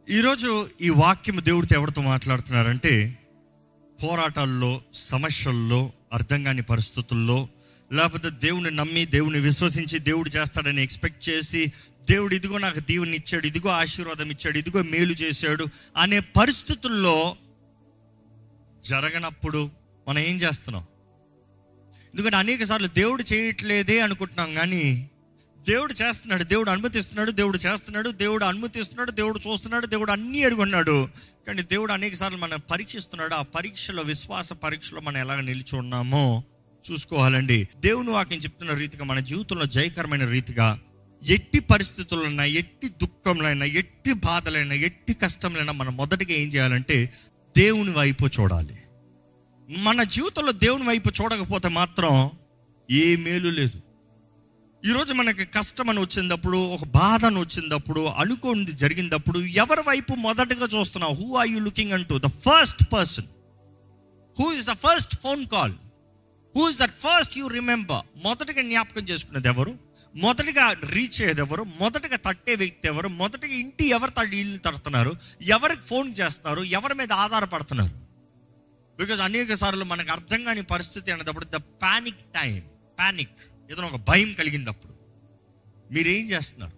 ఈరోజు ఈ వాక్యం దేవుడితో ఎవరితో మాట్లాడుతున్నారంటే పోరాటాల్లో సమస్యల్లో అర్థం కాని పరిస్థితుల్లో లేకపోతే దేవుని నమ్మి దేవుని విశ్వసించి దేవుడు చేస్తాడని ఎక్స్పెక్ట్ చేసి దేవుడు ఇదిగో నాకు దీవుని ఇచ్చాడు ఇదిగో ఆశీర్వాదం ఇచ్చాడు ఇదిగో మేలు చేశాడు అనే పరిస్థితుల్లో జరగనప్పుడు మనం ఏం చేస్తున్నాం ఎందుకంటే అనేక సార్లు దేవుడు చేయట్లేదే అనుకుంటున్నాం కానీ దేవుడు చేస్తున్నాడు దేవుడు అనుమతిస్తున్నాడు దేవుడు చేస్తున్నాడు దేవుడు అనుమతిస్తున్నాడు దేవుడు చూస్తున్నాడు దేవుడు అన్నీ ఎరుగున్నాడు కానీ దేవుడు అనేక సార్లు మనం పరీక్షిస్తున్నాడు ఆ పరీక్షలో విశ్వాస పరీక్షలో మనం ఎలాగ నిలిచి ఉన్నామో చూసుకోవాలండి దేవుని వాక్యం చెప్తున్న రీతిగా మన జీవితంలో జయకరమైన రీతిగా ఎట్టి పరిస్థితులైనా ఎట్టి దుఃఖంలైనా ఎట్టి బాధలైనా ఎట్టి కష్టంలైనా మనం మొదటిగా ఏం చేయాలంటే దేవుని వైపు చూడాలి మన జీవితంలో దేవుని వైపు చూడకపోతే మాత్రం ఏ మేలు లేదు ఈరోజు మనకి కష్టం అని వచ్చినప్పుడు ఒక బాధ అని వచ్చినప్పుడు అనుకోండి జరిగినప్పుడు ఎవరి వైపు మొదటగా చూస్తున్నావు హూ ఆర్ యూ లుకింగ్ అంటూ the first person who is the first phone call who is that first you remember మొదటగా జ్ఞాపకం చేసుకునేది ఎవరు మొదటగా రీచ్ అయ్యేది ఎవరు మొదటగా తట్టే వ్యక్తి ఎవరు మొదటగా ఇంటి ఎవరు తడి ఇల్లు తడుతున్నారు ఎవరికి ఫోన్ చేస్తారు ఎవరి మీద ఆధారపడుతున్నారు బికాజ్ అనేక సార్లు మనకు అర్థం కాని పరిస్థితి అనేటప్పుడు ద పానిక్ టైం పానిక్ ఏదైనా ఒక భయం కలిగినప్పుడు మీరేం చేస్తున్నారు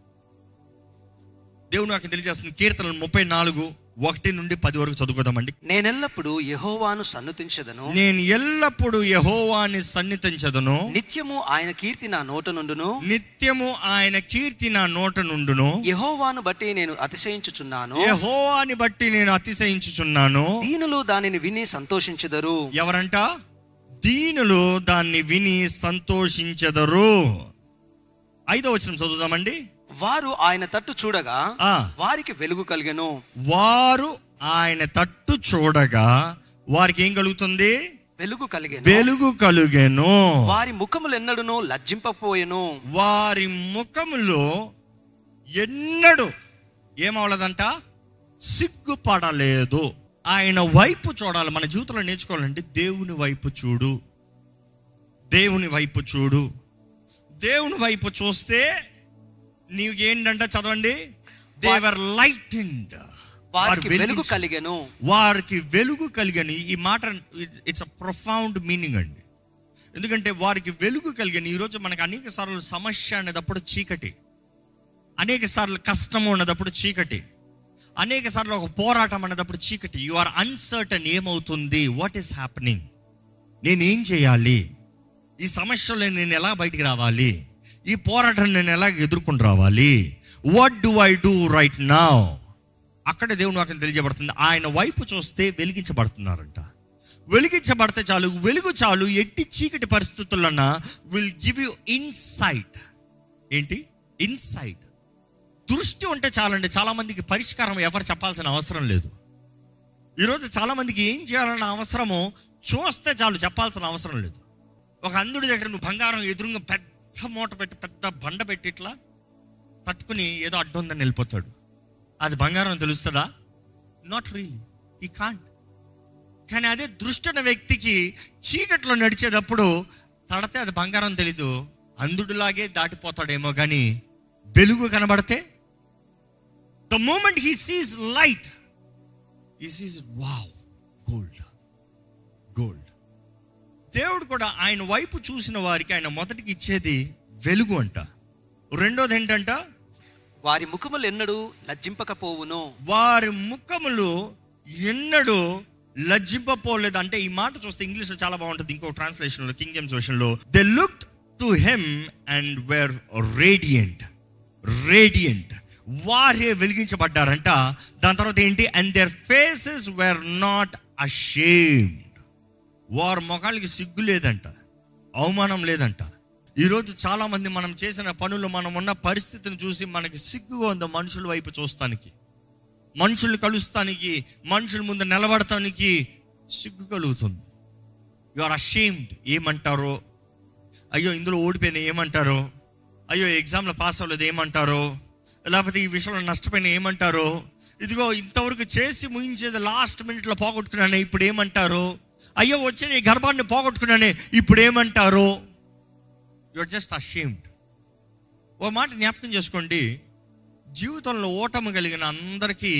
దేవుడు నాకు తెలియజేస్తుంది కీర్తనలు ముప్పై నాలుగు ఒకటి నుండి పది వరకు చదువుకోదామండి నేనెల్లప్పుడు యెహోవాను సన్నుతించదను నేను ఎల్లప్పుడూ యహోవాని సన్నిధించదును నిత్యము ఆయన కీర్తి నా నోట నుండును నిత్యము ఆయన కీర్తి నా నోట నుండును యెహోవాను బట్టి నేను అతిశయించుచున్నాను యహోవాని బట్టి నేను అతిశయించుచున్నాను దీనులు దానిని విని సంతోషించెదరు ఎవరంట దీనులు దాన్ని విని సంతోషించెదరు ఐదో వచనం చదువుదామండి వారు ఆయన తట్టు చూడగా ఆ. వారికి వెలుగు కలిగెను వారు ఆయన తట్టు చూడగా వారికి ఏం కలుగుతుంది వెలుగు కలిగెను వెలుగు కలుగెను వారి ముఖములు ఎన్నడునో లజ్జింపపోయెను వారి ముఖములో ఎన్నడు ఏమవలదంట సిగ్గుపడలేదు ఆయన వైపు చూడాలి మన జీవితంలో నేర్చుకోవాలంటే దేవుని వైపు చూడు దేవుని వైపు చూడు దేవుని వైపు చూస్తే నీవు ఏంటంట చదవండి దేవర్ లైట్ వారికి వెలుగు కలిగెను వారికి వెలుగు కలిగని ఈ మాట ఇట్స్ అ ప్రొఫౌండ్ మీనింగ్ అండి ఎందుకంటే వారికి వెలుగు కలిగని ఈరోజు మనకు అనేక సార్లు సమస్య అనేటప్పుడు చీకటి అనేక సార్లు కష్టము ఉన్నదప్పుడు చీకటి అనేక సార్లు ఒక పోరాటం అనేటప్పుడు చీకటి యు ఆర్ అన్సర్టన్ ఏమవుతుంది వాట్ ఈస్ హ్యాపెనింగ్ నేనేం చేయాలి ఈ సమస్యలో నేను ఎలా బయటికి రావాలి ఈ పోరాటం నేను ఎలా ఎదుర్కొని రావాలి what do I do right now అక్కడ దేవుని వాక్యం తెలియజేయబడుతుంది ఆయన వైపు చూస్తే వెలిగించబడుతున్నారంట వెలిగించబడితే చాలు వెలుగు చాలు ఎట్టి చీకటి పరిస్థితులన్నా విల్ గివ్ యూ ఇన్సైట్ ఏంటి ఇన్సైట్ దృష్టి ఉంటే చాలండి చాలా మందికి పరిష్కారం ఎవరు చెప్పాల్సిన అవసరం లేదు ఈరోజు చాలా మందికి ఏం చేయాలన్న అవసరమో చూస్తే చాలు చెప్పాల్సిన అవసరం లేదు ఒక అంధుడి దగ్గర నువ్వు బంగారం ఎదురుగా పెద్ద మూట పెట్టి పెద్ద బండ పెట్టి ఇట్లా పట్టుకుని ఏదో అడ్డు ఉందని వెళ్ళిపోతాడు అది బంగారం అని తెలుస్తుందా నాట్ రియలీ ఈ కాంట్ కానీ అదే దృష్టి ఉన్న వ్యక్తికి చీకట్లో నడిచేటప్పుడు తడితే అది బంగారం తెలీదు అంధుడిలాగే దాటిపోతాడేమో కానీ వెలుగు కనబడితే the moment he sees light ఈ సీస్ వావ్ గోల్డ్ గోల్డ్ దేవుడు కూడా ఆయన వైపు చూసిన వారికి ఆయన మొదటికి ఇచ్చేది వెలుగు అంట రెండోది ఏంటంట వారి ముఖములు ఎన్నడు లజ్జింపకపోవును వారి ముఖములు ఎన్నడూ లజ్జింపపోలేదు అంటే ఈ మాట చూస్తే ఇంగ్లీష్లో చాలా బాగుంటుంది ఇంకో ట్రాన్స్లేషన్లో కింగ్ జేమ్స్ వర్షన్లో they look to him and were radiant radiant వారే వెలిగించబడ్డారంట దాని తర్వాత ఏంటి and their faces were not ashamed వారి ముఖాలకి సిగ్గు లేదంట అవమానం లేదంట ఈరోజు చాలా మంది మనం చేసిన పనులు మనం ఉన్న పరిస్థితిని చూసి మనకి సిగ్గుగా ఉందో మనుషుల వైపు చూస్తానికి మనుషులు కలుస్తానికి మనుషుల ముందు నిలబడటానికి సిగ్గు కలుగుతుంది యు ఆర్ అషేమ్డ్ ఏమంటారో అయ్యో ఇందులో ఓడిపోయిన ఏమంటారో అయ్యో ఎగ్జామ్లో పాస్ అవ్వలేదు ఏమంటారో లేకపోతే ఈ విషయంలో నష్టపోయిన ఏమంటారో ఇదిగో ఇంతవరకు చేసి ముగించేది లాస్ట్ మినిట్లో పోగొట్టుకున్నానే ఇప్పుడు ఏమంటారో అయ్యో వచ్చిన ఈ గర్భాన్ని పోగొట్టుకున్నానే ఇప్పుడు ఏమంటారో యుర్ జస్ట్ అషేమ్డ్ ఓ మాట జ్ఞాపకం చేసుకోండి జీవితంలో ఓటమి కలిగిన అందరికీ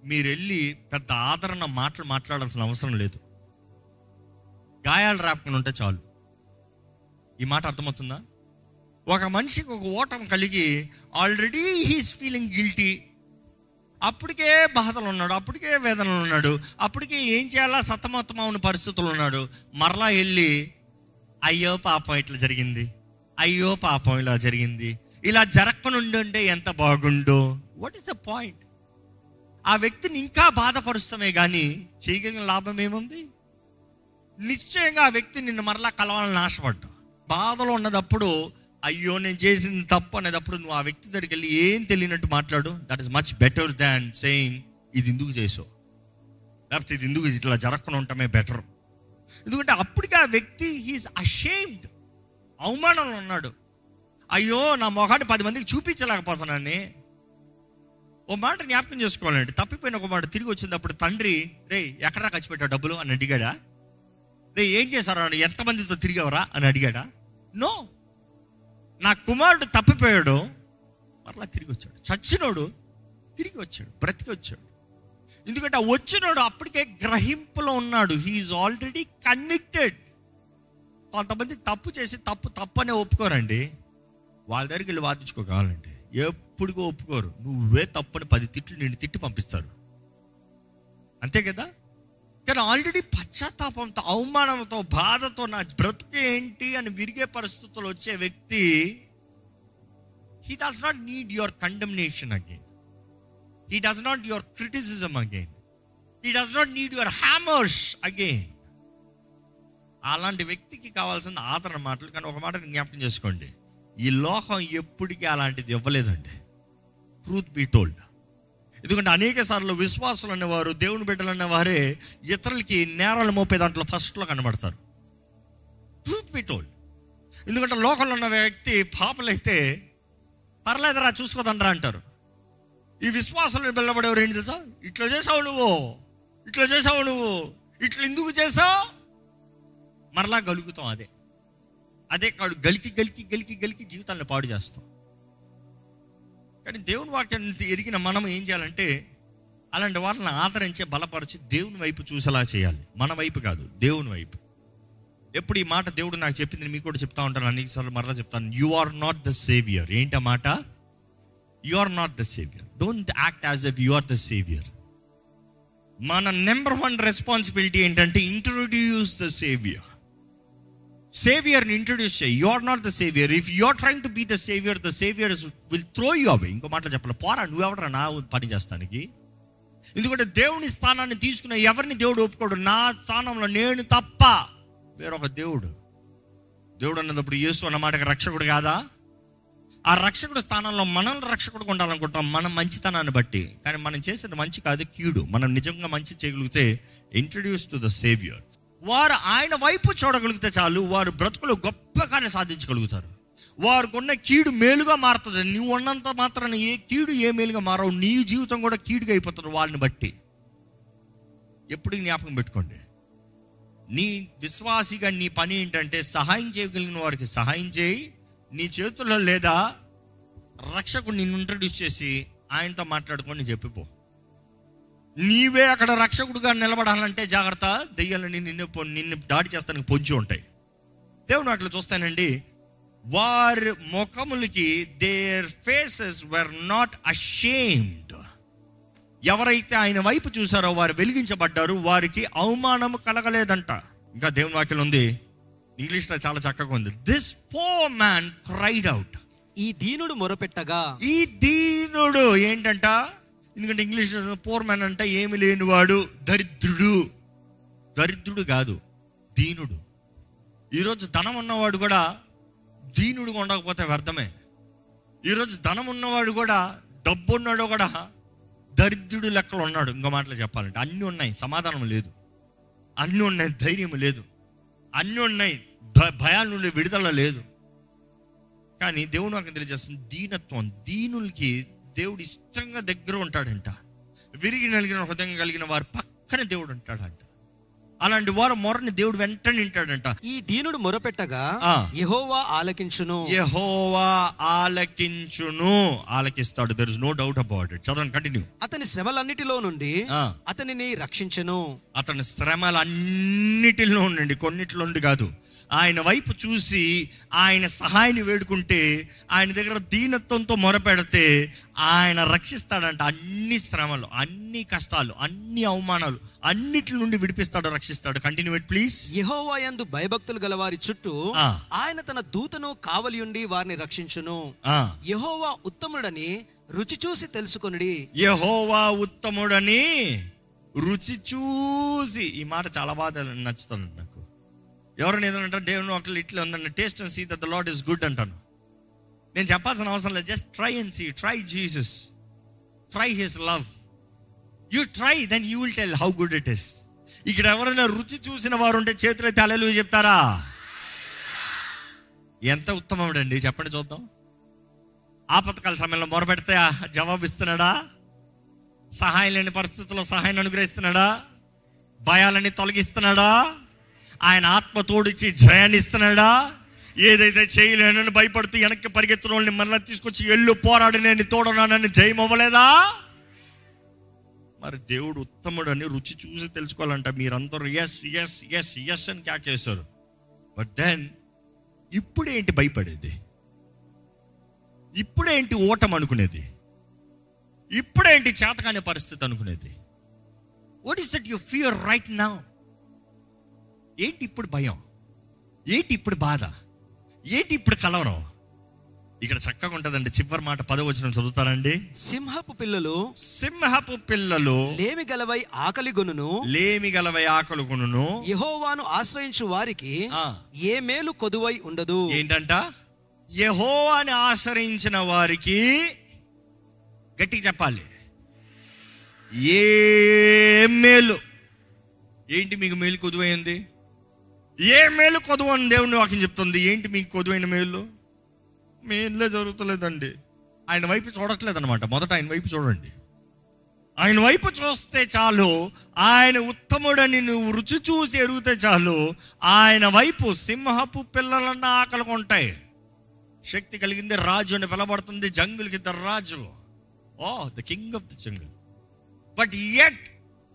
మీరు వెళ్ళి పెద్ద ఆదరణ మాటలు మాట్లాడాల్సిన అవసరం లేదు గాయాలు రాకుండా ఉంటే చాలు ఈ మాట అర్థమవుతుందా ఒక మనిషికి ఒక ఓటం కలిగి ఆల్రెడీ హీస్ ఫీలింగ్ గిల్టీ అప్పటికే బాధలు ఉన్నాడు అప్పటికే వేదనలు ఉన్నాడు అప్పటికే ఏం చేయాలా సతమతమవుని పరిస్థితులు ఉన్నాడు మరలా వెళ్ళి అయ్యో పాపం ఇట్లా జరిగింది అయ్యో పాపం ఇలా జరిగింది ఇలా జరగకుండా ఉంటే ఎంత బాగుండో వాట్ ఈస్ ద పాయింట్ ఆ వ్యక్తిని ఇంకా బాధపరుస్తామే కానీ చేయగలిగిన లాభం ఏముంది నిశ్చయంగా ఆ వ్యక్తి నిన్ను మరలా కలవాలని ఆశపడ్డా బాధలో ఉన్నదప్పుడు అయ్యో నేను చేసింది తప్పు అనేటప్పుడు నువ్వు ఆ వ్యక్తి దగ్గరికి వెళ్ళి ఏం తెలియనట్టు మాట్లాడు that is much better than saying ఇది ఎందుకు చేసావు లేకపోతే ఇది ఎందుకు ఇట్లా జరగకుండా ఉండటమే బెటర్ ఎందుకంటే అప్పటికి ఆ వ్యక్తి హీస్ అషేమ్డ్ అవమానంలో ఉన్నాడు అయ్యో నా మొహాన్ని పది మందికి చూపించలేకపోతున్నాను ఓ మాట జ్ఞాపకం చేసుకోవాలండి తప్పిపోయిన ఒక మాట తిరిగి వచ్చినప్పుడు తండ్రి రే ఎక్కడా ఖర్చు పెట్టావు డబ్బులు అని అడిగాడా రే ఏం చేశారు అని ఎంతమందితో తిరిగావరా అని అడిగాడా నో నా కుమారుడు తప్పిపోయాడు మరలా తిరిగి వచ్చాడు చచ్చినోడు తిరిగి వచ్చాడు బ్రతికి వచ్చాడు ఎందుకంటే ఆ వచ్చినోడు అప్పటికే గ్రహింపులో ఉన్నాడు హీఈస్ ఆల్రెడీ కన్విక్టెడ్ కొంతమంది తప్పు చేసి తప్పు తప్పు అనే ఒప్పుకోరండి వాళ్ళ దగ్గరికి వెళ్ళి వాదించుకోగలండి ఎప్పుడుగా ఒప్పుకోరు నువ్వే తప్పని పది తిట్లు నిన్ను తిట్టి పంపిస్తారు అంతే కదా కానీ ఆల్రెడీ పశ్చాత్తాపంతో అవమానంతో బాధతో నా బ్రతుకు ఏంటి అని విరిగే పరిస్థితులు వచ్చే వ్యక్తి he does not need your condemnation again he does not your criticism again he does not need your hammers again అలాంటి వ్యక్తికి కావాల్సిన ఆదరణ మాటలు కానీ ఒక మాట జ్ఞాపకం చేసుకోండి ఈ లోకం ఎప్పటికీ అలాంటిది ఇవ్వలేదండి ట్రూత్ బీ టోల్డ్ ఎందుకంటే అనేక సార్లు విశ్వాసులు అనేవారు దేవుని బిడ్డలు అనేవారే ఇతరులకి నేరాలు మోపే దాంట్లో ఫస్ట్లో కనబడతారు ట్రూత్ బీ టోల్డ్ ఎందుకంటే లోకంలో ఉన్న వ్యక్తి పాపలైతే పర్లేదురా చూసుకోదండ్రా అంటారు ఈ విశ్వాసంలో వెళ్ళబడేవారు ఏంటి తెలుసా ఇట్లా చేసావు నువ్వు ఇట్లా చేసావు నువ్వు ఇట్లా ఎందుకు చేసావు మరలా గలుగుతాం అదే అదే కాడు గలికి గలికి గలికి గలికి జీవితాన్ని పాడు చేస్తాం కానీ దేవుని వాక్యాన్ని ఎరిగిన మనం ఏం చేయాలంటే అలాంటి వాళ్ళని ఆదరించే బలపరిచి దేవుని వైపు చూసేలా చేయాలి మన వైపు కాదు దేవుని వైపు ఎప్పుడు ఈ మాట దేవుడు నాకు చెప్పింది మీకు కూడా చెప్తా ఉంటాను అన్ని సార్లు మరలా చెప్తాను you are not the saviour ఏంటి ఆ మాట you are not the saviour don't act as if you are the saviour మన నెంబర్ వన్ రెస్పాన్సిబిలిటీ ఏంటంటే ఇంట్రొడ్యూస్ ద సేవియర్ సేవియర్ని ఇంట్రొడ్యూస్ చేయి you are not the saviour if you are trying to be the saviour the saviour will throw you away ఇంకో మాటలు చెప్పాలి పోరా నువ్వెవడరా నా పని చేస్తానికి ఎందుకంటే దేవుని స్థానాన్ని తీసుకున్న ఎవరిని దేవుడు ఒప్పుకోడు నా స్థానంలో నేను తప్ప వేరొక దేవుడు దేవుడు అన్నప్పుడు యేసు అన్న మాటకి రక్షకుడు కాదా ఆ రక్షకుడు స్థానంలో మనం రక్షకుడు ఉండాలనుకుంటాం మన మంచితనాన్ని బట్టి కానీ మనం చేసేది మంచి కాదు కీడు మనం నిజంగా మంచి చేయగలిగితే ఇంట్రడ్యూస్ టు ద సేవియర్ వారు ఆయన వైపు చూడగలిగితే చాలు వారు బ్రతుకులు గొప్పగానే సాధించగలుగుతారు వారికి ఉన్న కీడు మేలుగా మారుతుంది నువ్వు ఉన్నంత మాత్రాన ఏ కీడు ఏ మేలుగా మారవు నీ జీవితం కూడా కీడుగా అయిపోతుంది వాళ్ళని బట్టి ఎప్పుడు జ్ఞాపకం పెట్టుకోండి నీ విశ్వాసిగా నీ పని ఏంటంటే సహాయం చేయగలిగిన వారికి సహాయం చేయి నీ చేతుల్లో లేదా రక్షకుడు నిన్ను ఇంట్రడ్యూస్ చేసి ఆయనతో మాట్లాడుకొని చెప్పిపో నీవే అక్కడ రక్షకుడుగా నిలబడాలంటే జాగ్రత్త దెయ్యాలని నిన్ను పొ- నిన్ను దాడి చేస్తానికి పొంచి ఉంటాయి దేవుడు అట్లా చూస్తానండి వారి ముఖములకి their faces were not ashamed ఎవరైతే ఆయన వైపు చూసారో వారు వెలిగించబడ్డారు వారికి అవమానము కలగలేదంట ఇంకా దేవుని వాక్యం ఉంది ఇంగ్లీష్లో చాలా చక్కగా ఉంది దిస్ పో మ్యాన్ క్రైడ్ అవుట్ ఈ దీనుడు మొరపెట్టగా ఈ దీనుడు ఏంటంట ఎందుకంటే ఇంగ్లీష్ పోర్ మ్యాన్ అంటే ఏమి లేనివాడు దరిద్రుడు దరిద్రుడు కాదు దీనుడు ఈరోజు ధనం ఉన్నవాడు కూడా దీనుడుగా ఉండకపోతే వ్యర్థమే ఈరోజు ధనం ఉన్నవాడు కూడా డబ్బు ఉన్నాడు కూడా దరిద్రుడు లెక్కలు ఉన్నాడు ఇంకో మాటలు చెప్పాలంటే అన్నీ ఉన్నాయి సమాధానం లేదు అన్నీ ఉన్నాయి ధైర్యం లేదు అన్నీ ఉన్నాయి భ- భయాల నుండి విడుదల లేదు కానీ దేవుడు నాకు తెలియజేస్తుంది దీనత్వం దీనులకి దేవుడు ఇష్టంగా దగ్గర ఉంటాడంట విరిగి నలిగిన హృదయం కలిగిన వారి పక్కన దేవుడు ఉంటాడంట అలాంటి వారు మొరని దేవుడు వెంటనే వింటాడంట ఈ దీనుడు మొరపెట్టగా ఆ. యెహోవా ఆలకించును యెహోవా ఆలకించును ఆలకిస్తాడు there is no doubt about it చదవండి కంటిన్యూ అతని శ్రమలన్నిటిలో నుండి ఆ. అతనిని రక్షించెను అతని శ్రమలన్నిటిలో ఉండండి కొన్నిటిలో నుండి కాదు ఆయన వైపు చూసి ఆయన సహాయాన్ని వేడుకుంటే ఆయన దగ్గర దీనత్వంతో మొరపెడితే ఆయన రక్షిస్తాడంట అన్ని శ్రమలు అన్ని కష్టాలు అన్ని అవమానాలు అన్నిటి నుండి విడిపిస్తాడు రక్షిస్తాడు కంటిన్యూ ప్లీజ్ యెహోవా యందు భయభక్తులు గలవారి చుట్టూ ఆ. ఆయన తన దూతను కావలియుండి వారిని రక్షించును యెహోవా ఉత్తముడని రుచి చూసి తెలుసుకొనుడి యహోవా ఉత్తముడని రుచి చూసి ఈ మాట చాలా బాగా నచ్చుతుంది నాకు ఎవరైనా ఏదంటే దేవుని ఒకళ్ళు ఇట్లా ఉందండి taste and see that the Lord is good అంటాను నేను చెప్పాల్సిన అవసరం లేదు just try and see try Jesus try his love you try then you will tell how good it is ఇక్కడ ఎవరైనా రుచి చూసిన వారు ఉంటే చేతులు అయితే అలెలు చెప్తారా ఎంత ఉత్తమముడండి చెప్పండి చూద్దాం ఆపత్కాల సమయంలో మొరపెడితే జవాబిస్తున్నాడా సహాయం లేని పరిస్థితుల్లో సహాయం అనుగ్రహిస్తున్నాడా భయాలని తొలగిస్తున్నాడా ఆయన ఆత్మ తోడిచ్చి జయాన్ని ఇస్తున్నాడా ఏదైతే చేయలేనని భయపడుతూ వెనక్కి పరిగెత్తున్న వాళ్ళని మరలా తీసుకొచ్చి ఎల్లు పోరాడి నేను తోడనానని జయం అవ్వలేదా మరి దేవుడు ఉత్తముడని రుచి చూసి తెలుసుకోవాలంట మీరందరూ ఎస్ ఎస్ ఎస్ ఎస్ అని క్యాకేశారు బట్ దెన్ ఇప్పుడేంటి భయపడేది ఇప్పుడేంటి ఓటం అనుకునేది ఇప్పుడేంటి చేతకాని పరిస్థితి అనుకునేది what is that you fear right now ఏంటి ఇప్పుడు భయం ఏంటి ఇప్పుడు బాధ ఏంటి ఇప్పుడు కలవరం ఇక్కడ చక్కగా ఉంటుందండి చివరి మాట పదవచనం చదువుతారండి సింహపు పిల్లలు సింహపు పిల్లలు లేమి గలవై ఆకలి గొనును లేమి గలవై ఆకలుకును యెహోవాను ఆశ్రయించు వారికి ఆ. ఏ మేలు కొదువై ఉండదు ఏంటంట యహో అని ఆశ్రయించిన వారికి గట్టిగా చెప్పాలి ఏ మేలు ఏంటి మీకు మేలు కొదువైంది ఏ మేలు కొదువు అని దేవుని వాక్యం చెప్తుంది ఏంటి మీకు కొదువైన మేలు మేలే జరుగుతలేదండి ఆయన వైపు చూడట్లేదు అనమాట మొదట ఆయన వైపు చూడండి ఆయన వైపు చూస్తే చాలు ఆయన ఉత్తముడని నువ్వు రుచి చూసి ఎరుగుతే చాలు ఆయన వైపు సింహపు పిల్లలన్న ఆకలి ఉంటాయి శక్తి కలిగింది రాజు అని పిలబడుతుంది జంగులకి ద రాజు or the king of the jungle but yet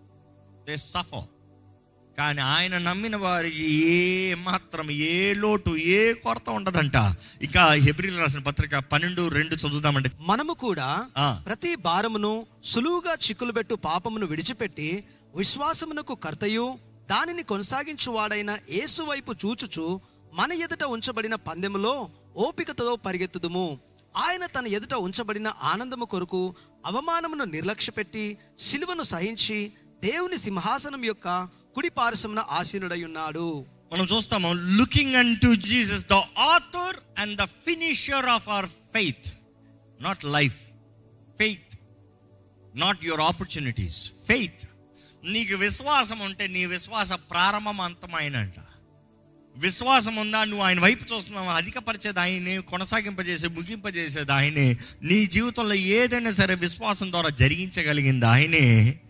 they suffer కానీ ఆయన నమ్మిన వారికి ఏ మాత్రం ఏ లోటు ఏ కొరత ఉండదంట ఇంకా హెబ్రిల్ రాసిన పత్రిక పన్నెండు రెండు చదువుదామంటే మనము కూడా ఆ. ప్రతి భారమును సులువుగా చిక్కులు పెట్టు పాపమును విడిచిపెట్టి విశ్వాసమునకు కర్తయు దానిని కొనసాగించువాడైన యేసు వైపు చూచుచు మన ఎదుట ఉంచబడిన పందెములో ఓపికతో పరిగెత్తుదుము ఆయన తన ఎదుట ఉంచబడిన ఆనందము కొరకు అవమానమును నిర్లక్ష్యపెట్టి సిలువను సహించి దేవుని సింహాసనం యొక్క కుడి పార్శ్వమున ఆసీనుడై ఉన్నాడు మనం చూస్తాము looking unto Jesus the author and the finisher of our faith not life faith not your opportunities faith నీకు విశ్వాసం ఉంటే నీ విశ్వాస ప్రారంభం అంతమైనంట విశ్వాసం ఉందా నువ్వు ఆయన వైపు చూస్తున్నావు అధికపరిచేది ఆయనే కొనసాగింపజేసే ముగింపజేసేది ఆయనే నీ జీవితంలో ఏదైనా సరే విశ్వాసం ద్వారా జరిగించగలిగింది ఆయనే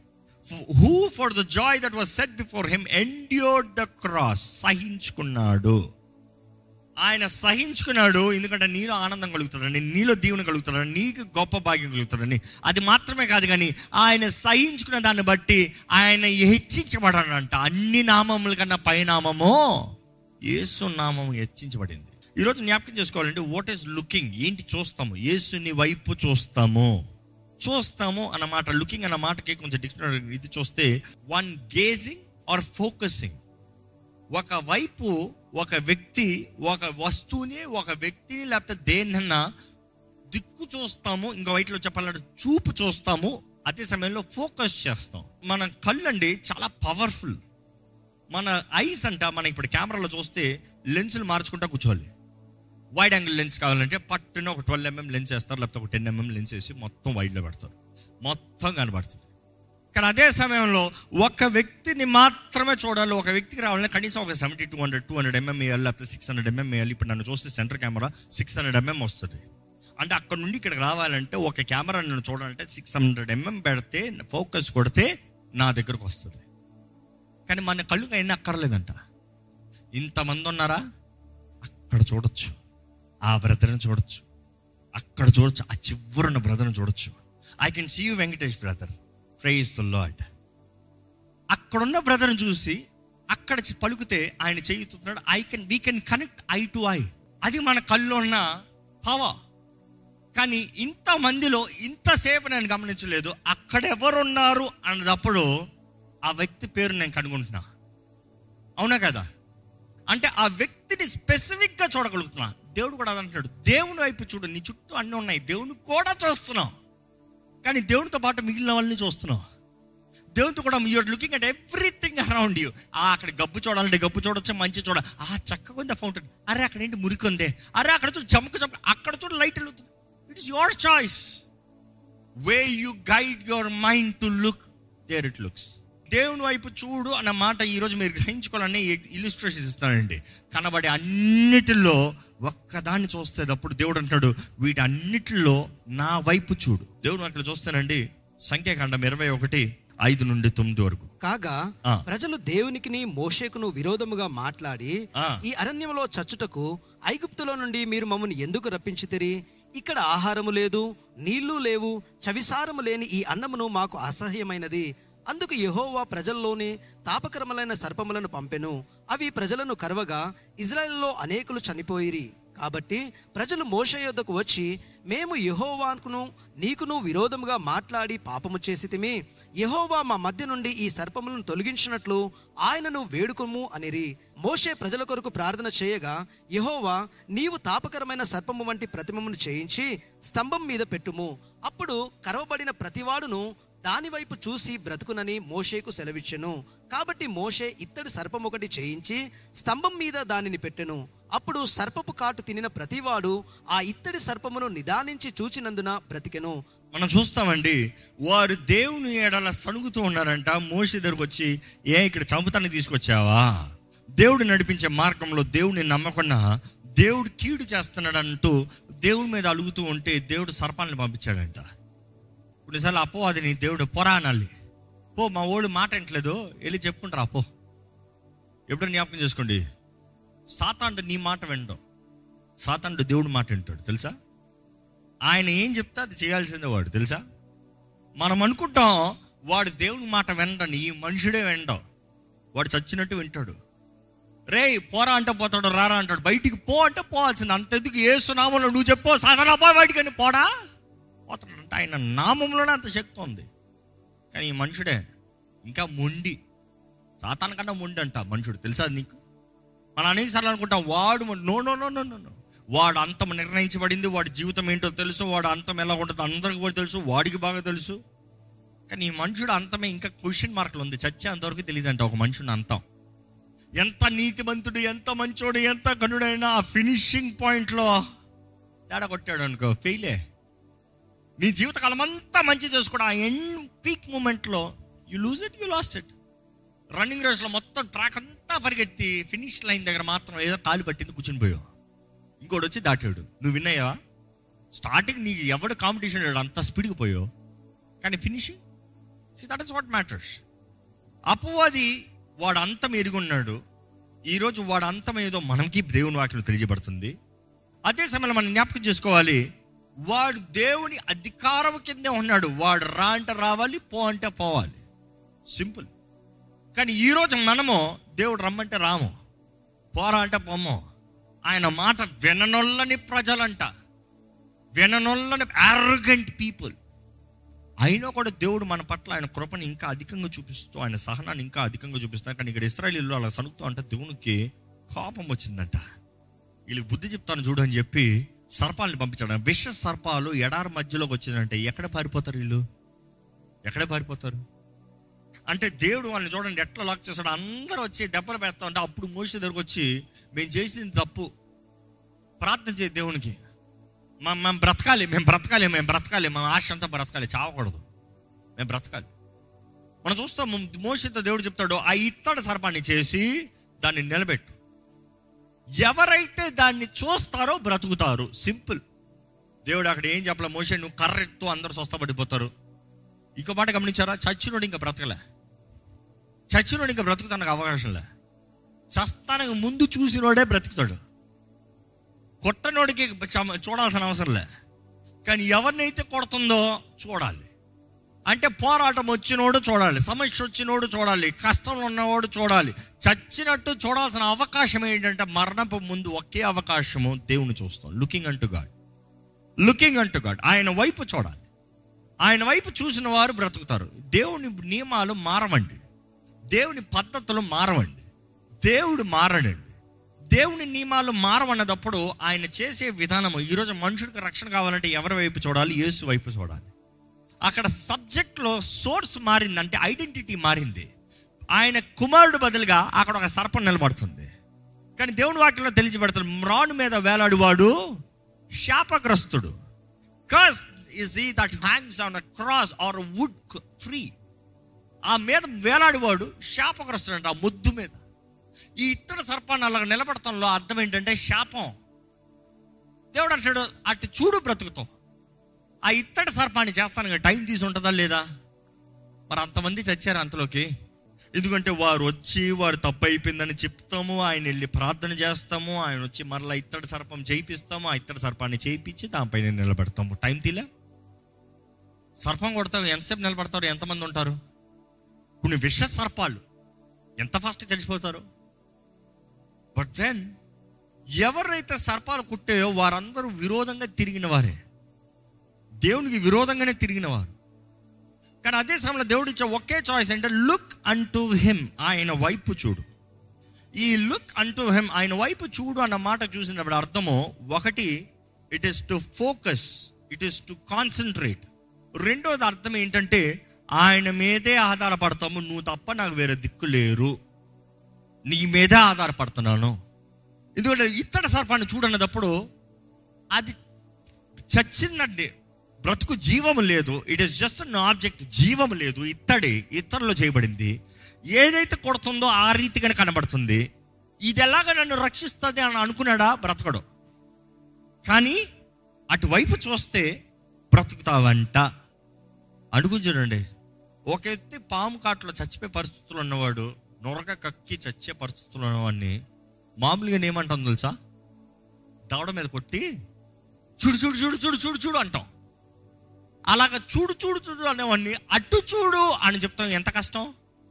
who for the joy that was set before him endured the cross సహించుకున్నాడు ఆయన సహించుకున్నాడు ఎందుకంటే నీలో ఆనందం కలుగుతుందని నీలో దీవెన కలుగుతుందని నీకు గొప్ప భాగ్యం కలుగుతుందని అది మాత్రమే కాదు కానీ ఆయన సహించుకున్న దాన్ని బట్టి ఆయన హెచ్చించబడాడంట అన్ని నామముల కన్నా పైనామము యేసు నామము హెచ్చించబడింది ఈరోజు జ్ఞాపకం చేసుకోవాలంటే వాట్ ఈస్ లుకింగ్ ఏంటి చూస్తాము యేసుని వైపు చూస్తాము చూస్తాము అన్న మాట లుకింగ్ అన్న మాటకి కొంచెం డిక్షనరీ ఇది చూస్తే వన్ గేజింగ్ ఆర్ ఫోకసింగ్ ఒక వైపు ఒక వ్యక్తి ఒక వస్తువుని ఒక వ్యక్తిని లేకపోతే దేన్నన్నా దిక్కు చూస్తాము ఇంకో వైపులో చెప్పాలంటే చూపు చూస్తాము అదే సమయంలో ఫోకస్ చేస్తాం మన కళ్ళు అండి చాలా పవర్ఫుల్ మన ఐస్ అంట మనం ఇప్పుడు కెమెరాలో చూస్తే లెన్సులు మార్చుకుంటా కూర్చోవాలి వైడ్ యాంగిల్ లెన్స్ కావాలంటే పట్టున ఒక ట్వెల్వ్ ఎంఎం లెన్స్ వేస్తారు లేకపోతే ఒక టెన్ ఎంఎం లెన్స్ వేసి మొత్తం వైడ్లో పెడతారు మొత్తం కనబడుతుంది కానీ అదే సమయంలో ఒక వ్యక్తిని మాత్రమే చూడాలి ఒక వ్యక్తికి రావాలంటే కనీసం ఒక seventy two hundred two hundred mm వేయాలి లేకపోతే సిక్స్ హండ్రెడ్ ఎంఎం వేయాలి ఇప్పుడు నన్ను చూస్తే centre camera six hundred mm వస్తుంది అంటే అక్కడ నుండి ఇక్కడికి రావాలంటే ఒక కెమెరా నన్ను చూడాలంటే సిక్స్ హండ్రెడ్ ఎంఎం పెడితే ఫోకస్ కొడితే నా దగ్గరకు వస్తుంది కానీ మన కళ్ళుకి అయినా అక్కర్లేదంట ఇంతమంది ఉన్నారా అక్కడ చూడొచ్చు ఆ బ్రదర్ని చూడొచ్చు అక్కడ చూడొచ్చు ఆ చివరున్న బ్రదర్ని చూడొచ్చు I can see you Venkatesh brother praise the Lord అక్కడున్న బ్రదర్ని చూసి అక్కడ చి- పలుకుతే ఆయన చేయుతున్నాడు I can we can connect eye to eye అది మన కళ్ళు ఉన్న పవర్ కానీ ఇంత మందిలో ఇంతసేపు నేను గమనించలేదు అక్కడ ఎవరున్నారు అన్నదప్పుడు ఆ వ్యక్తి పేరు నేను కనుగొంటున్నా అవునా కదా అంటే ఆ వ్యక్తిని స్పెసిఫిక్గా చూడగలుగుతున్నా దేవుడు కూడా అది అంటున్నాడు దేవుని వైపు చూడు నీ చుట్టూ అన్నీ ఉన్నాయి దేవుని కూడా చూస్తున్నావు కానీ దేవునితో పాటు మిగిలిన వాళ్ళని చూస్తున్నావు దేవునితో కూడా you're looking at everything around you ఆ అక్కడ గబ్బు చూడాలంటే గబ్బు చూడొచ్చు మంచి చూడ ఆ చక్కగా ఉంది ఫౌంటైన్ అరే అక్కడ ఏంటి మురికి ఉంది అరే అక్కడ చూడు చమక చమక అక్కడ చూడు లైట్ వెలుగుతుంది it is your choice way you guide your mind to look there it looks దేవుని వైపు చూడు అన్న మాట ఈరోజు మీరు గ్రహించుకోవాలని ఇలిస్ట్రేషన్ ఇస్తానండి కనబడే అన్నిటిలో ఒక్కదాన్ని చూస్తేటప్పుడు దేవుడు అంటాడు వీటన్నిటిలో నా వైపు చూడు దేవుడు అక్కడ చూస్తానండి సంఖ్యాకాండం ఇరవై ఒకటి ఐదు నుండి తొమ్మిది వరకు కాగా ఆ. ప్రజలు దేవునికిని మోషేకును విరోధముగా మాట్లాడి ఆ. ఈ అరణ్యంలో చచ్చుటకు ఐగుప్తులో నుండి మీరు మమ్మల్ని ఎందుకు రప్పించితిరి ఇక్కడ ఆహారము లేదు నీళ్లు లేవు చవిసారము లేని ఈ అన్నమును మాకు అసహ్యమైనది అందుకు యెహోవా ప్రజల్లోని తాపకరములైన సర్పములను పంపెను అవి ప్రజలను కరవగా ఇజ్రాయెల్లో అనేకులు చనిపోయిరి కాబట్టి ప్రజలు మోష యొద్దకు వచ్చి మేము యెహోవాకును నీకును విరోధముగా మాట్లాడి పాపము చేసితిమి యెహోవా మా మధ్య నుండి ఈ సర్పములను తొలగించినట్లు ఆయనను వేడుకొము అనిరి మోషే ప్రజల కొరకు ప్రార్థన చేయగా యెహోవా నీవు తాపకరమైన సర్పము వంటి ప్రతిమమును చేయించి స్తంభం మీద పెట్టుము అప్పుడు కరవబడిన ప్రతివాడును దాని వైపు చూసి బ్రతుకునని మోషేకు సెలవిచ్చెను కాబట్టి మోషే ఇత్తడి సర్పం ఒకటి చేయించి స్తంభం మీద దానిని పెట్టెను అప్పుడు సర్పపు కాటు తినిన ప్రతివాడు ఆ ఇత్తడి సర్పమును నిదానించి చూచినందున బ్రతికెను మనం చూస్తామండి వారు దేవుని ఎడల సణుగుతూ ఉన్నారంట మోషి దగ్గరకు వచ్చి ఏ ఇక్కడ చంపుతాన్ని తీసుకొచ్చావా దేవుడు నడిపించే మార్గంలో దేవుడిని నమ్మకుండా దేవుడు కీడు చేస్తున్నాడు అంటూ దేవుడి మీద అలుగుతూ ఉంటే దేవుడు సర్పాలను పంపించాడంట కొన్నిసార్లు అపోవాదిని దేవుడు పొరా అనాలి పో మా ఓడు మాట వింటలేదు వెళ్ళి చెప్పుకుంటారా పో ఎప్పుడైనా జ్ఞాపకం చేసుకోండి సాతాండు నీ మాట వినడం సాతాండు దేవుడి మాట వింటాడు తెలుసా ఆయన ఏం చెప్తే అది చేయాల్సిందే వాడు తెలుసా మనం అనుకుంటాం వాడు దేవుని మాట వినడని ఈ మనుషుడే వినడం వాడు చచ్చినట్టు వింటాడు రే పోరా అంటే పోతాడు రారా అంటాడు బయటికి పో అంటే పోవాల్సింది అంతెందుకు ఏ సునామంలో నువ్వు చెప్పో సగన పో బయటికి అని పోడా పోతాడంటే ఆయన నామంలోనే అంత శక్తి ఉంది కానీ ఈ మనుషుడే ఇంకా మొండి సాతాన్ కన్నా మొండి అంట మనుషుడు తెలుసా నీకు మనం అనేక సార్లు అనుకుంటాం వాడు మొ- no no no no no no వాడు అంతం నిర్ణయించబడింది వాడి జీవితం ఏంటో తెలుసు వాడు అంతం ఎలా ఉంటుందో అందరికి కూడా తెలుసు వాడికి బాగా తెలుసు కానీ ఈ మనుషుడు అంతమే ఇంకా క్వశ్చన్ మార్కులు ఉంది చచ్చే అంతవరకు తెలియదు అంట ఒక మనుషుని అంతం ఎంత నీతిమంతుడు ఎంత మంచోడు ఎంత గనుడైనా ఆ ఫినిషింగ్ పాయింట్లో తేడా కొట్టాడు అనుకో ఫెయిలే నీ జీవితకాలం అంతా మంచి చేసుకోవడం ఆ ఎండ్ పీక్ మూమెంట్లో you lose it you lost it running రేస్లో మొత్తం ట్రాక్ అంతా పరిగెత్తి ఫినిష్ లైన్ దగ్గర మాత్రం ఏదో కాలు పట్టింది కూర్చుని పోయావు ఇంకోటి వచ్చి దాటాడు నువ్వు విన్నాయా స్టార్టింగ్ నీకు ఎవడు కాంపిటీషన్ లేడు అంత స్పీడ్కి పోయావు కానీ finishing see that is what matters అపవాది వాడు అంతం ఎరుగున్నాడు ఈరోజు వాడు అంతం ఏదో మనకి దేవుని వాక్యం తెలియజేయబడుతుంది అదే సమయంలో మనం జ్ఞాపకం చేసుకోవాలి వాడు దేవుని అధికారం కిందే ఉన్నాడు వాడు రా అంటే రావాలి పో అంటే పోవాలి సింపుల్ కానీ ఈరోజు మనము దేవుడు రమ్మంటే రాము పోరా అంటే పోము ఆయన మాట విననొల్లని ప్రజలంట విననొల్లని అరగెంట్ పీపుల్ అయినా కూడా దేవుడు మన పట్ల ఆయన కృపను ఇంకా అధికంగా చూపిస్తూ ఆయన సహనాన్ని ఇంకా అధికంగా చూపిస్తాడు కానీ ఇక్కడ ఇస్రాయలీలు అలా సనుకుతూ అంటే దేవునికి కోపం వచ్చిందంట వీళ్ళకి బుద్ధి చెప్తాను చూడు అని చెప్పి సర్పాలను పంపించాడు విష సర్పాలు ఎడారి మధ్యలోకి వచ్చిందంటే ఎక్కడ పారిపోతారు వీళ్ళు ఎక్కడ పారిపోతారు అంటే దేవుడు వాళ్ళని చూడండి ఎట్లా లాక్ చేస్తాడు అందరూ వచ్చి దెబ్బలు పెడతా ఉంటే అప్పుడు మోసి దగ్గరకు వచ్చి మేము చేసింది తప్పు ప్రార్థన చేయ దేవునికి మా మేము బ్రతకాలి మేము బ్రతకాలి మేము బ్రతకాలి మా ఆశ అంతా బ్రతకాలి చావకూడదు మేము బ్రతకాలి మనం చూస్తాం మోసతో దేవుడు చెప్తాడు ఆ ఇత్తడి సర్పాన్ని చేసి దాన్ని నిలబెట్టు ఎవరైతే దాన్ని చూస్తారో బ్రతుకుతారు సింపుల్ దేవుడు అక్కడ ఏం చెప్పలే మోసే నువ్వు కర్రెత్తు అందరూ స్వస్థపడిపోతారు ఇంకో మాట గమనించారా చచ్చినోడు ఇంకా బ్రతకలే చచ్చినోడికి బ్రతుకుతానికి అవకాశం లే చస్తానికి ముందు చూసినోడే బ్రతుకుతాడు కొట్టనోడికి చమ- చూడాల్సిన అవసరం లే కానీ ఎవరినైతే కొడుతుందో చూడాలి అంటే పోరాటం వచ్చినోడు చూడాలి సమస్య వచ్చినోడు చూడాలి కష్టంలో ఉన్నవాడు చూడాలి చచ్చినట్టు చూడాల్సిన అవకాశం ఏంటంటే మరణపు ముందు ఒకే అవకాశము దేవుని చూస్తాం looking unto God looking unto God ఆయన వైపు చూడాలి ఆయన వైపు చూసిన వారు బ్రతుకుతారు దేవుని నియమాలు మారవండి దేవుని పద్ధతులు మారవండి దేవుడు మారడండి దేవుని నియమాలు మారవన్నదప్పుడు ఆయన చేసే విధానము ఈరోజు మనుషుడికి రక్షణ కావాలంటే ఎవరి వైపు చూడాలి యేసు వైపు చూడాలి అక్కడ సబ్జెక్ట్లో సోర్స్ మారిందంటే ఐడెంటిటీ మారింది ఆయన కుమారుడు బదులుగా అక్కడ ఒక సర్పం నిలబడుతుంది కానీ దేవుని వాక్యంలో తెలియబడుతుంది మ్రాను మీద వేలాడువాడు శాపగ్రస్తుడు cursed is he that hangs on a cross or wood tree ఆ మీద వేలాడివాడు శాపగ్రస్తుడు అంట ఆ ముద్దు మీద ఈ ఇత్తడి సర్పాన్ని అలా నిలబడటంలో అర్థం ఏంటంటే శాపం దేవుడు అంటాడు అటు చూడు బ్రతుకుతాం ఆ ఇత్తడి సర్పాన్ని చేస్తాను కదా టైం తీసి ఉంటుందా లేదా మరి అంతమంది చచ్చారు అంతలోకి ఎందుకంటే వారు వచ్చి వారు తప్పు అయిపోయిందని చెప్తాము ఆయన వెళ్ళి ప్రార్థన చేస్తాము ఆయన వచ్చి మరలా ఇత్తడి సర్పం చేయిస్తాము ఆ ఇత్తడి సర్పాన్ని చేయించి దానిపైన నిలబెడతాము టైం తీలే సర్పం కొడతారు ఎంతసేపు నిలబడతారు ఎంతమంది ఉంటారు కొన్ని విష సర్పాలు ఎంత ఫాస్ట్ చచ్చిపోతారు బట్ దెన్ ఎవరైతే సర్పాలు కుట్టాయో వారందరూ విరోధంగా తిరిగిన వారే దేవునికి విరోధంగానే తిరిగిన వారు కానీ అదే సమయంలో దేవుడు ఇచ్చే ఒకే చాయిస్ అంటే లుక్ అంటూ హిమ్ ఆయన వైపు చూడు ఈ లుక్ అంటూ హిమ్ ఆయన వైపు చూడు అన్న మాట చూసినప్పుడు అర్థము ఒకటి it is to focus it is to concentrate రెండోది అర్థం ఏంటంటే ఆయన మీదే ఆధారపడతాము నువ్వు తప్ప నాకు వేరే దిక్కు లేరు నీ మీదే ఆధారపడుతున్నాను ఎందుకంటే ఇత్తడి సర్పాన్ని చూడన్నప్పుడు అది చచ్చిందండి బ్రతుకు జీవము లేదు it is just an object జీవము లేదు ఇత్తడి ఇత్తడిలో చేయబడింది ఏదైతే కొడుతుందో ఆ రీతిగానే కనబడుతుంది ఇది ఎలాగ నన్ను రక్షిస్తుంది అని అనుకున్నాడా బ్రతకడు కానీ అటువైపు చూస్తే బ్రతుకుతావంట అడుగు చూడండి ఒక ఎత్తి పాము కాట్లో చచ్చిపోయే పరిస్థితులు ఉన్నవాడు నొరక కక్కి చచ్చే పరిస్థితులు ఉన్నవాడిని మామూలుగా ఏమంటాం తెలుసా దవడ మీద కొట్టి చూడు చూడు చూడు చూడు చూడు చూడు అంటాం అలాగ చూడు చూడు చూడు అనేవాడిని అట్టు చూడు అని చెప్తాం ఎంత కష్టం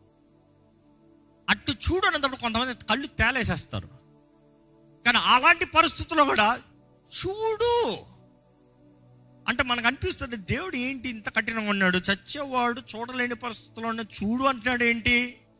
అట్టు చూడు అనేటప్పుడు కొంతమంది కళ్ళు తేలేసేస్తారు కానీ అలాంటి పరిస్థితుల్లో కూడా చూడు అంటే మనకు అనిపిస్తుంది దేవుడు ఏంటి ఇంత కఠినంగా ఉన్నాడు చచ్చేవాడు చూడలేని పరిస్థితుల్లో ఉన్న చూడు అంటున్నాడు ఏంటి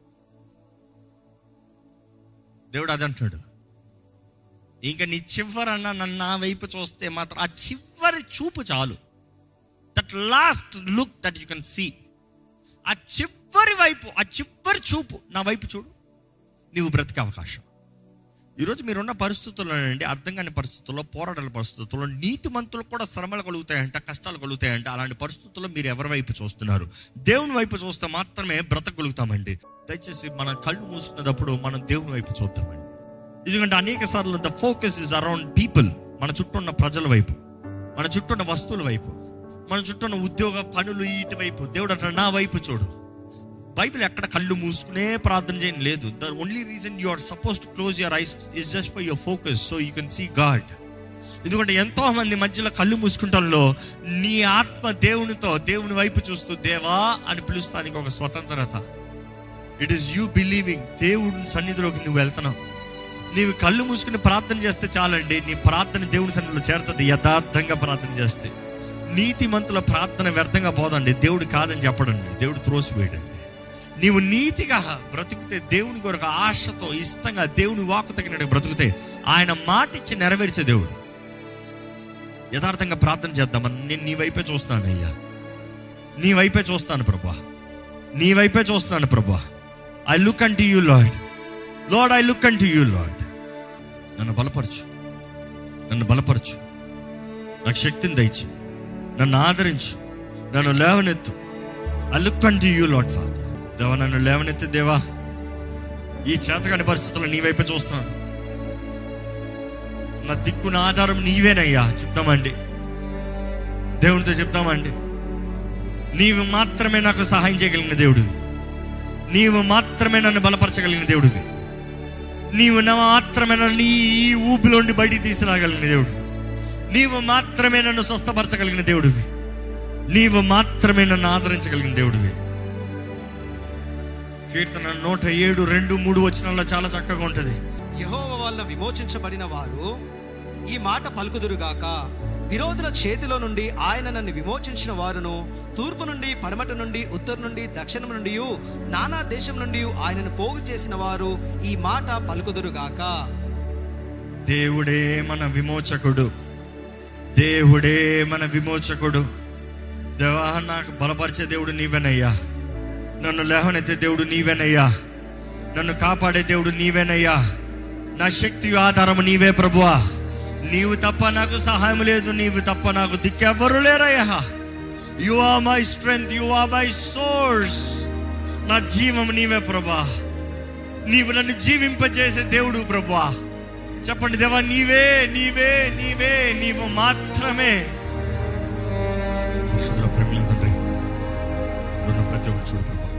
దేవుడు అది అంటున్నాడు ఇంకా నీ చివరన్న నన్ను నా వైపు చూస్తే మాత్రం ఆ చివరి చూపు చాలు that last look that you can see ఆ చివరి వైపు ఆ చివరి చూపు నా వైపు చూడు నీవు బ్రతికే అవకాశం ఈరోజు మీరున్న పరిస్థితుల్లో అండి అర్థం కాని పరిస్థితుల్లో పోరాటాల పరిస్థితుల్లో నీతి మంతులకు కూడా శ్రమలు కలుగుతాయంట కష్టాలు కలుగుతాయంట అలాంటి పరిస్థితుల్లో మీరు ఎవరి వైపు చూస్తున్నారు దేవుని వైపు చూస్తే మాత్రమే బ్రతకగలుగుతామండి దయచేసి మన కళ్ళు మూసుకున్నప్పుడు మనం దేవుని వైపు చూద్దామండి ఎందుకంటే అనేక సార్లు the focus is around people మన చుట్టూ ఉన్న ప్రజల వైపు మన చుట్టూ ఉన్న వస్తువుల వైపు మన చుట్టూ ఉన్న ఉద్యోగ పనులు ఇటు వైపు దేవుడు అంటాడు నా వైపు చూడు బైబిల్ ఎక్కడ కళ్ళు మూసుకునే ప్రార్థన చేయని లేదు the only reason you are suppose to close your eyes is just for your focus so you can see God ఎందుకంటే ఎంతో మంది మధ్యలో కళ్ళు మూసుకుంటంలో నీ ఆత్మ దేవునితో దేవుని వైపు చూస్తూ దేవా అని పిలుస్తానికి ఒక స్వతంత్రత ఇట్ ఈస్ యూ బిలీవింగ్ దేవుడి సన్నిధిలోకి నువ్వు వెళ్తున్నావు నీవు కళ్ళు మూసుకుని ప్రార్థన చేస్తే చాలండి నీ ప్రార్థన దేవుని సన్నిధిలో చేరుతుంది యథార్థంగా ప్రార్థన చేస్తే నీతి మంతుల ప్రార్థన వ్యర్థంగా పోదండి దేవుడు కాదని చెప్పడండి దేవుడు త్రోసివేయడండి నీవు నీతిగా బ్రతికితే దేవుని కొరకు ఆశతో ఇష్టంగా దేవుని వాకు తగినట్టు బ్రతికితే ఆయన మాట ఇచ్చి నెరవేర్చే దేవుడు యథార్థంగా ప్రార్థన చేద్దామని నేను నీ వైపే చూస్తాను అయ్యా నీ వైపే చూస్తాను ప్రభా నీ వైపే చూస్తాను ప్రభా I look unto you Lord Lord I look unto you Lord నన్ను బలపరచు నన్ను బలపరచు నాకు శక్తిని దయచి నన్ను ఆదరించు నన్ను లేవనెత్తు I look unto you Lord Father దేవా నన్ను లేవనెత్తి దేవా ఈ చేతకాని పరిస్థితుల్లో నీ వైపే చూస్తున్నాను నా దిక్కు నా ఆధారం నీవేనయ్యా చెప్తామండి దేవునితో చెప్తామండి నీవు మాత్రమే నాకు సహాయం చేయగలిగిన దేవుడు నీవు మాత్రమే నన్ను బలపరచగలిగిన దేవుడివి నీవు నా మాత్రమే నన్ను ఈ ఈ ఊపిలోండి బయటికి తీసుకురాగలిగిన దేవుడు నీవు మాత్రమే నన్ను స్వస్థపరచగలిగిన దేవుడివి నీవు మాత్రమే నన్ను ఆదరించగలిగిన దేవుడివి కీర్తన నూట ఏడు రెండు మూడు వచనంలో చాలా చక్కగా ఉంటుంది యెహోవా వల్ల విమోచించబడిన వారు ఈ మాట పలుకుదురుగాక విరోధుల చేతిలో నుండి ఆయన నన్ను విమోచించిన వారును తూర్పు నుండి పడమట నుండి ఉత్తరం నుండి దక్షిణం నుండి నానా దేశం నుండి ఆయనను పోగు చేసిన వారు ఈ మాట పలుకుదురుగాక దేవుడే మన విమోచకుడు దేవుడే మన విమోచకుడు దేవా నాకు బలపరిచే దేవుడు నీవేనయ్యా నన్ను లేవనెత్తే దేవుడు నీవేనయ్యా నన్ను కాపాడే దేవుడు నీవేనయ్యా నా శక్తి ఆధారము నీవే ప్రభువా నీవు తప్ప నాకు సహాయం లేదు నీవు తప్ప నాకు దిక్కెవ్వరు లేరయ్యా you are my strength you are my source నా జీవం నీవే ప్రభా నీవు నన్ను జీవింపజేసే దేవుడు ప్రభా చెప్పండి దేవా నీవే నీవే నీవే నీవు మాత్రమే పరిశుద్ధుల ప్రేమల తండ్రి ఉన్న ప్రతి ఒక్కరు చూడు ప్రభా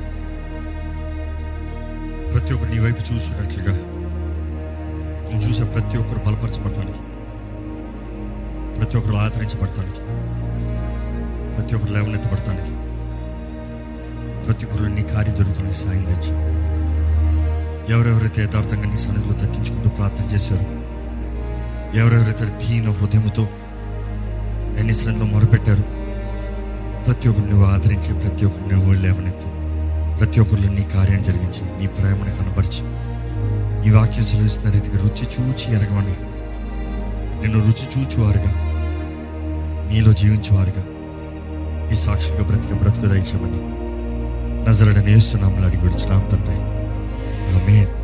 ప్రతి ఒక్కరు నీ వైపు చూస్తున్నట్లుగా నువ్వు చూసే ప్రతి ఒక్కరు బలపరచబడటానికి ప్రతి ఒక్కరు ఆదరించబడటానికి ప్రతి ఒక్కరు లేవనెత్తబడటానికి ప్రతి ఒక్కరు నీ కార్యం జరుగుతున్న సాయం తెచ్చు ఎవరెవరైతే యథార్థంగా నీ సన్నిధిలో తగ్గించుకుంటూ ప్రార్థన చేశారు ఎవరెవరైతే దీన హృదయంతో ఎన్ని సన్నిధిలో మొరపెట్టారు ప్రతి ఒక్కరు నువ్వు ఆదరించి ప్రతి ఒక్కరు నువ్వు లేవనెత్తి ప్రతి ఒక్కరిలో నీ కార్యం జరిగించి నీ ప్రేమను కనపరిచి ఈ వాక్యం సెలవిస్తున్న రీతిగా రుచి చూచి ఎరగమని నిన్ను రుచి చూచువారుగా నీలో జీవించువారుగా ఈ సాక్షులుగా బ్రతిక బ్రతుకు దయచేయమని నజరడని వేస్తున్నాములు అడిగి విడుచున్నాం తండ్రి ఆమేన్